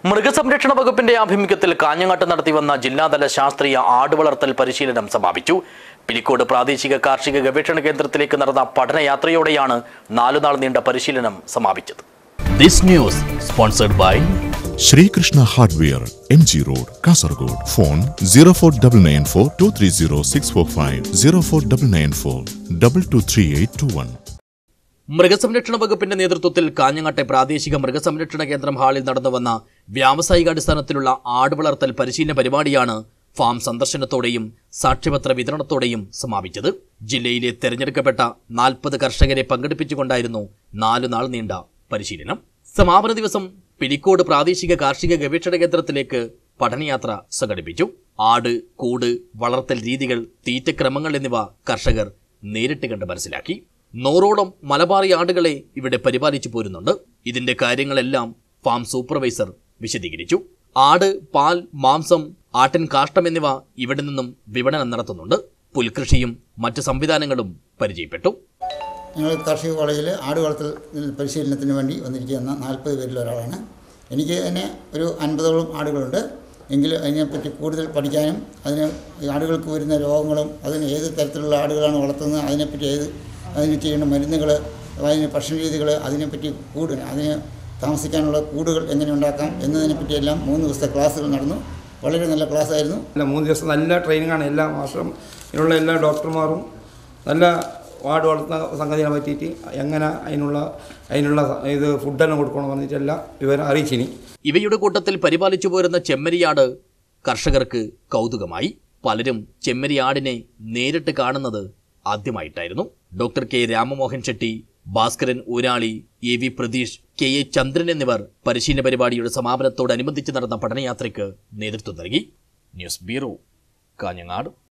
മൃഗസംരക്ഷണ വകുപ്പിന്റെ ആഭിമുഖ്യത്തിൽ കാഞ്ഞങ്ങാട്ട് നടത്തിവന്ന ജില്ലാതല ശാസ്ത്രീയ ആടുവളർത്തൽ പരിശീലനം സമാപിച്ചു പിലിക്കോട് പ്രാദേശിക കാർഷിക ഗവേഷണ കേന്ദ്രത്തിലേക്ക് നടന്ന പഠനയാത്രയോടെയാണ് നാലുനാൾ നീണ്ട പരിശീലനം സമാപിച്ചത് this news sponsored by Sreekrishna hardware M G road Kasaragod phone zero four double nine four two three zero six four five zero four double nine four double two three eight two one മൃഗസംരക്ഷണ വകുപ്പിന്റെ നേതൃത്വത്തിൽ കാഞ്ഞങ്ങാട്ടെ പ്രാദേശിക മൃഗസംരക്ഷണ കേന്ദ്രം ഹാളിൽ നടന്നുവന്ന വ്യാവസായികാടിസ്ഥാനത്തിലുള്ള ആടുവളർത്തൽ പരിശീലന പരിപാടിയാണ് farm സന്ദർശനത്തോടെയും സാക്ഷ്യപത്ര വിതരണത്തോടെയും സമാപിച്ചത് ജില്ലയിലെ തെരഞ്ഞെടുക്കപ്പെട്ട നാൽപ്പത് കർഷകരെ പങ്കെടുപ്പിച്ചുകൊണ്ടായിരുന്നു നാലു നാൾ നീണ്ട പരിശീലനം സമാപന ദിവസം പിലിക്കോട് പ്രാദേശിക കാർഷിക ഗവേഷണ കേന്ദ്രത്തിലേക്ക് പഠനയാത്ര സംഘടിപ്പിച്ചു ആട് കൂട് വളർത്തൽ രീതികൾ തീറ്റക്രമങ്ങൾ എന്നിവ കർഷകർ നേരിട്ട് കണ്ട് മനസ്സിലാക്കി നൂറോളം മലബാറി ആടുകളെ ഇവിടെ പരിപാലിച്ചു പോരുന്നുണ്ട് ഇതിന്റെ കാര്യങ്ങളെല്ലാം ഫാം സൂപ്പർവൈസർ വിശദീകരിച്ചു ആട് പാൽ മാംസം ആട്ടിൻ കാഷ്ടം എന്നിവ ഇവിടെ നിന്നും വിപണനം നടത്തുന്നുണ്ട് പുൽകൃഷിയും മറ്റ് സംവിധാനങ്ങളും പരിചയപ്പെട്ടു ഞങ്ങൾ കാർഷിക കോളേജിൽ ആട് വളർത്തൽ പരിശീലനത്തിന് വേണ്ടി വന്നിരിക്കുന്ന നാൽപ്പത് പേരിൽ ഒരാളാണ് എനിക്ക് തന്നെ ഒരു അൻപതോളം ആടുകളുണ്ട് എങ്കിലും അതിനെപ്പറ്റി കൂടുതൽ പഠിക്കാനും അതിന് ഈ ആടുകൾക്ക് വരുന്ന രോഗങ്ങളും അതിന് ഏത് തരത്തിലുള്ള ആടുകളാണ് വളർത്തുന്നത് അതിനെപ്പറ്റി ഏത് അതിന് ചെയ്യേണ്ട മരുന്നുകൾ അതിന് ഭക്ഷണ രീതികൾ അതിനെപ്പറ്റി കൂട് അതിന് താമസിക്കാനുള്ള കൂടുകൾ എങ്ങനെ ഉണ്ടാക്കാം എന്നതിനെപ്പറ്റിയെല്ലാം മൂന്ന് ദിവസത്തെ ക്ലാസ്സുകൾ നടന്നു വളരെ നല്ല ക്ലാസ്സായിരുന്നു അല്ല മൂന്ന് ദിവസം നല്ല ട്രെയിനിങ്ങാണ് എല്ലാ മാസം ഇതിനുള്ള എല്ലാ ഡോക്ടർമാരും നല്ല വാർഡ് വളർത്തുന്ന സംഗതികളെ പറ്റിയിട്ട് എങ്ങനെ അതിനുള്ള അതിനുള്ള ഇത് ഫുഡെല്ലാം കൊടുക്കണം പറഞ്ഞിട്ട് എല്ലാം വിവരം അറിയിച്ചിനി ഇവയുടെ കൂട്ടത്തിൽ പരിപാലിച്ചു പോരുന്ന ചെമ്മരിയാട് കർഷകർക്ക് കൗതുകമായി പലരും ചെമ്മരിയാടിനെ നേരിട്ട് കാണുന്നത് ആദ്യമായിട്ടായിരുന്നു doctor K Ramamohan Chetty Bhaskaran Urali A V Pratheesh K A Chandran എന്നിവർ പരിശീലന പരിപാടിയുടെ സമാപനത്തോടനുബന്ധിച്ച് നടന്ന പഠനയാത്രയ്ക്ക് നേതൃത്വം നൽകി ന്യൂസ് ബ്യൂറോ കാഞ്ഞങ്ങാട്